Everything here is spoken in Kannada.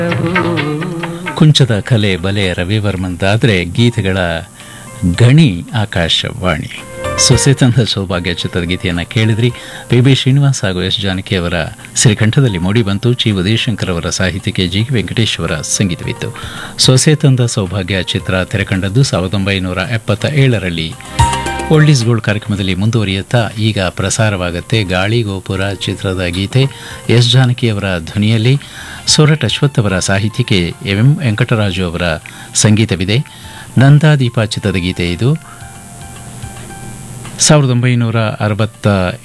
ಕುಂಚದ ಕಲೆ ಬಲೆ ರವಿವರ್ಮಂದಾದರೆ ಗೀತೆಗಳ ಗಣಿ ಆಕಾಶವಾಣಿ ಸೊಸೆ ತಂದ ಸೌಭಾಗ್ಯ ಚಿತ್ರದ ಗೀತೆಯನ್ನು ಕೇಳಿದ್ರಿ ಪಿ ಬಿ ಶ್ರೀನಿವಾಸ್ ಹಾಗೂ ಎಸ್ ಜಾನಕಿ ಅವರ ಶ್ರೀಕಂಠದಲ್ಲಿ ಮೂಡಿಬಂತು ಚಿ ಉದಯಶಂಕರ್ ಅವರ ಸಾಹಿತ್ಯಕ್ಕೆ ಜಿ ವೆಂಕಟೇಶ್ ಅವರ ಸಂಗೀತವಿತ್ತು ಸೊಸೆ ತಂದ ಸೌಭಾಗ್ಯ ಚಿತ್ರ ತೆರೆಕಂಡದ್ದು ಸಾವಿರದ ಒಂಬೈನೂರ ಎಪ್ಪತ್ತ ಏಳರಲ್ಲಿ ಓಲ್ಡೀಸ್ ಗೋಲ್ಡ್ ಕಾರ್ಯಕ್ರಮದಲ್ಲಿ ಮುಂದುವರಿಯುತ್ತಾ ಈಗ ಪ್ರಸಾರವಾಗುತ್ತೆ ಗಾಳಿ ಗೋಪುರ ಚಿತ್ರದ ಗೀತೆ ಎಸ್ ಜಾನಕಿಯವರ ಧ್ವನಿಯಲ್ಲಿ ಸೊರಟ್ ಅಶ್ವಥ್ ಅವರ ಸಾಹಿತ್ಯಕ್ಕೆ ಎಂ ವೆಂಕಟರಾಜು ಅವರ ಸಂಗೀತವಿದೆ ನಂದಾದೀಪ ಚಿತ್ರದ ಗೀತೆ ಇದು ಸಾವಿರದ ಒಂಬೈನೂರ ಅರವತ್ತ